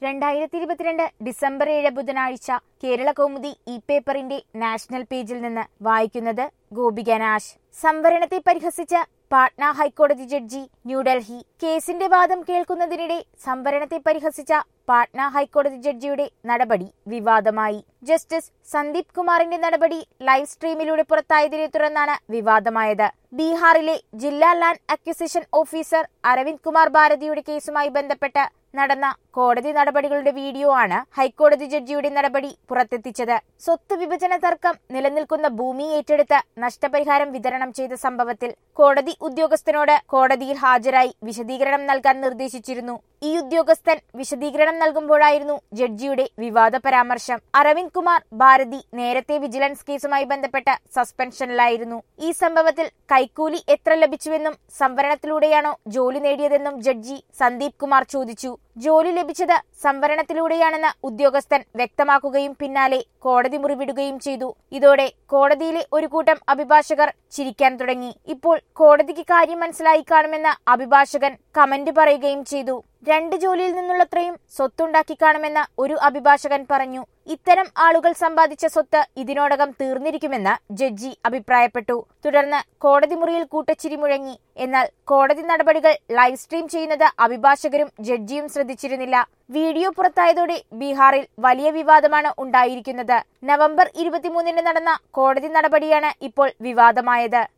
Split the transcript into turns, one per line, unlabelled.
രണ്ടായിരത്തി ഇരുപത്തിരണ്ട് ഡിസംബർ ഏഴ് ബുധനാഴ്ച കേരള കൗമുദി ഇ പേപ്പറിന്റെ നാഷണൽ പേജിൽ നിന്ന് വായിക്കുന്നത് ഗോപിക നാശ് സംവരണത്തെ പരിഹസിച്ച പാട്ന ഹൈക്കോടതി ജഡ്ജി ന്യൂഡൽഹി കേസിന്റെ വാദം കേൾക്കുന്നതിനിടെ സംവരണത്തെ പരിഹസിച്ച പാട്ന ഹൈക്കോടതി ജഡ്ജിയുടെ നടപടി വിവാദമായി ജസ്റ്റിസ് സന്ദീപ് കുമാറിന്റെ നടപടി ലൈവ് സ്ട്രീമിലൂടെ പുറത്തായതിനെ തുടർന്നാണ് വിവാദമായത് ബീഹാറിലെ ജില്ലാ land acquisition officer Aravind Kumar ഭാരതിയുടെ കേസുമായി ബന്ധപ്പെട്ട് നടന്ന കോടതി നടപടികളുടെ വീഡിയോ ആണ് ഹൈക്കോടതി ജഡ്ജിയുടെ നടപടി പുറത്തെത്തിച്ചത് സ്വത്ത് വിഭജന തർക്കം നിലനിൽക്കുന്ന ഭൂമി ഏറ്റെടുത്ത് നഷ്ടപരിഹാരം വിതരണം ചെയ്ത സംഭവത്തിൽ കോടതി ഉദ്യോഗസ്ഥനോട് കോടതിയിൽ ഹാജരായി വിശദീകരണം നൽകാൻ നിർദ്ദേശിച്ചിരുന്നു ഈ ഉദ്യോഗസ്ഥൻ വിശദീകരണം നൽകുമ്പോഴായിരുന്നു ജഡ്ജിയുടെ വിവാദ പരാമർശം അരവിന്ദ് കുമാർ ഭാരതി നേരത്തെ വിജിലൻസ് കേസുമായി ബന്ധപ്പെട്ട് സസ്പെൻഷനിലായിരുന്നു ഈ സംഭവത്തിൽ കൈക്കൂലി എത്ര ലഭിച്ചുവെന്നും സംവരണത്തിലൂടെയാണോ ജോലി നേടിയതെന്നും ജഡ്ജി സന്ദീപ് കുമാർ ചോദിച്ചു ജോലി ലഭിച്ചത് സംവരണത്തിലൂടെയാണെന്ന് ഉദ്യോഗസ്ഥൻ വ്യക്തമാക്കുകയും പിന്നാലെ കോടതി മുറിവിടുകയും ചെയ്തു ഇതോടെ കോടതിയിലെ ഒരു കൂട്ടം അഭിഭാഷകർ ചിരിക്കാൻ തുടങ്ങി ഇപ്പോൾ കോടതിക്ക് കാര്യം മനസ്സിലായി കാണുമെന്ന് അഭിഭാഷകൻ കമന്റ് പറയുകയും ചെയ്തു രണ്ട് ജോലിയിൽ നിന്നുള്ളത്രയും സ്വത്തുണ്ടാക്കി കാണുമെന്ന് ഒരു അഭിഭാഷകൻ പറഞ്ഞു ഇത്തരം ആളുകൾ സമ്പാദിച്ച സ്വത്ത് ഇതിനോടകം തീർന്നിരിക്കുമെന്ന് ജഡ്ജി അഭിപ്രായപ്പെട്ടു തുടർന്ന് കോടതി മുറിയിൽ കൂട്ടച്ചിരി മുഴങ്ങി എന്നാൽ കോടതി നടപടികൾ ലൈവ് സ്ട്രീം ചെയ്യുന്നത് അഭിഭാഷകരും ജഡ്ജിയും ശ്രദ്ധിച്ചിരുന്നില്ല വീഡിയോ പുറത്തായതോടെ ബീഹാറിൽ വലിയ വിവാദമാണ് ഉണ്ടായിരിക്കുന്നത് നവംബർ ഇരുപത്തിമൂന്നിന് നടന്ന കോടതി നടപടിയാണ് ഇപ്പോൾ വിവാദമായത്